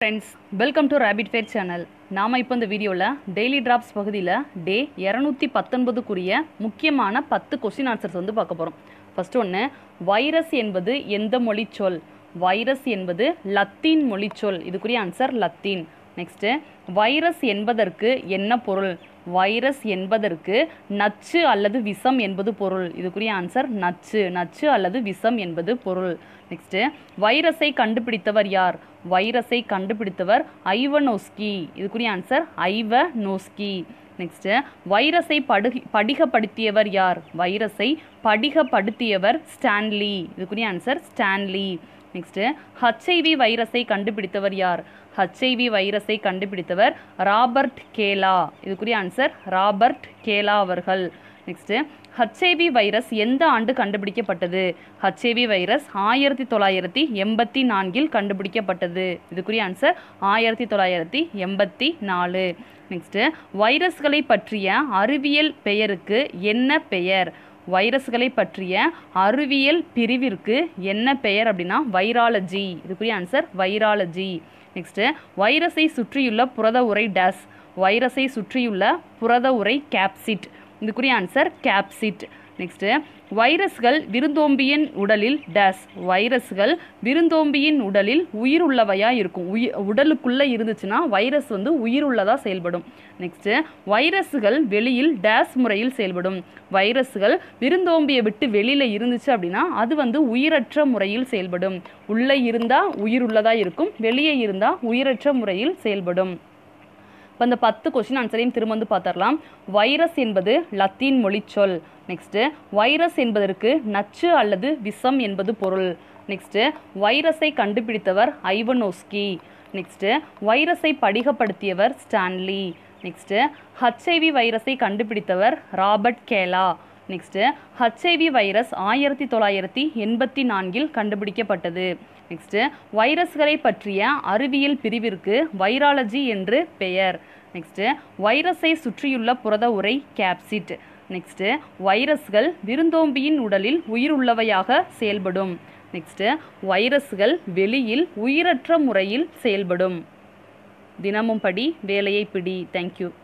friends welcome to rapid fair channel நாம் இப்போ இந்த வீடியோவில் டெய்லி டிராப்ஸ் பகுதியில் டே இரநூத்தி பத்தொன்பதுக்குரிய முக்கியமான பத்து கொஸ்டின் ஆன்சர்ஸ் வந்து பார்க்க போகிறோம் ஃபர்ஸ்ட் ஒன்று வைரஸ் என்பது எந்த மொழிச்சொல் வைரஸ் என்பது லத்தீன் மொழிச்சொல் இதுக்குரிய ஆன்சர் லத்தீன் நெக்ஸ்ட்டு வைரஸ் என்பதற்கு என்ன பொருள் வைரஸ் என்பதற்கு நச்சு அல்லது விஷம் என்பது பொருள் இதுக்குரிய ஆன்சர் நச்சு நச்சு அல்லது விஷம் என்பது பொருள் நெக்ஸ்ட்டு வைரஸை கண்டுபிடித்தவர் யார் வைரஸை கண்டுபிடித்தவர் ஐவனோஸ்கி இதுக்குரிய ஆன்சர் ஐவனோஸ்கி நெக்ஸ்ட்டு வைரஸை படுகி படிகப்படுத்தியவர் யார் வைரஸை படிகப்படுத்தியவர் ஸ்டான்லி இதுக்குரிய ஆன்சர் ஸ்டான்லி நெக்ஸ்ட்டு ஹச்ஐவி வைரஸை கண்டுபிடித்தவர் யார் ஹச்ஐவி வைரஸை கண்டுபிடித்தவர் ராபர்ட் கேலா இதுக்குரிய ஆன்சர் ராபர்ட் கேலா அவர்கள் நெக்ஸ்ட்டு ஹச்ஐவி வைரஸ் எந்த ஆண்டு கண்டுபிடிக்கப்பட்டது ஹச்ஐவி வைரஸ் ஆயிரத்தி தொள்ளாயிரத்தி எண்பத்தி நான்கில் கண்டுபிடிக்கப்பட்டது இதுக்குரிய ஆன்சர் ஆயிரத்தி தொள்ளாயிரத்தி எண்பத்தி நாலு நெக்ஸ்ட்டு வைரஸ்களை பற்றிய அறிவியல் பெயருக்கு என்ன பெயர் வைரஸ்களை பற்றிய அறிவியல் பிரிவிற்கு என்ன பெயர் அப்படின்னா வைராலஜி இதுக்குரிய ஆன்சர் வைராலஜி நெக்ஸ்ட்டு வைரஸை சுற்றியுள்ள புரத உரை டேஸ் வைரஸை சுற்றியுள்ள புரத உரை கேப்சிட் இதுக்குரிய ஆன்சர் கேப்சிட் நெக்ஸ்ட்டு வைரஸ்கள் விருந்தோம்பியின் உடலில் டேஸ் வைரஸ்கள் விருந்தோம்பியின் உடலில் உயிர் உள்ளவையா இருக்கும் உயிர் உடலுக்குள்ளே இருந்துச்சுன்னா வைரஸ் வந்து உயிர் உள்ளதாக செயல்படும் நெக்ஸ்ட்டு வைரஸ்கள் வெளியில் டேஸ் முறையில் செயல்படும் வைரஸ்கள் விருந்தோம்பியை விட்டு வெளியில் இருந்துச்சு அப்படின்னா அது வந்து உயிரற்ற முறையில் செயல்படும் உள்ளே இருந்தால் உயிர் உள்ளதாக இருக்கும் வெளியே இருந்தால் உயிரற்ற முறையில் செயல்படும் இப்போ இந்த பத்து கொஸ்டின் ஆன்சரையும் திரும்ப வந்து பார்த்துடலாம் வைரஸ் என்பது லத்தீன் மொழிச்சொல் நெக்ஸ்ட்டு வைரஸ் என்பதற்கு நச்சு அல்லது விஷம் என்பது பொருள் நெக்ஸ்ட்டு வைரஸை கண்டுபிடித்தவர் ஐவனோஸ்கி நெக்ஸ்ட்டு வைரஸை படிகப்படுத்தியவர் ஸ்டான்லி நெக்ஸ்ட்டு ஹச்ஐவி வைரஸை கண்டுபிடித்தவர் Robert Gallo next HIV virus ஆயிரத்தி தொள்ளாயிரத்தி எண்பத்தி நான்கில் கண்டுபிடிக்கப்பட்டது நெக்ஸ்ட்டு வைரஸ்களை பற்றிய அறிவியல் பிரிவிற்கு வைராலஜி என்று பெயர் நெக்ஸ்ட்டு வைரஸை சுற்றியுள்ள புரத உரை கேப்சிட் நெக்ஸ்ட்டு வைரஸ்கள் விருந்தோம்பியின் உடலில் உயிருள்ளவையாக செயல்படும் நெக்ஸ்ட்டு வைரஸ்கள் வெளியில் உயிரற்ற முறையில் செயல்படும் தினமும் படி வேலையை பிடி தேங்க்யூ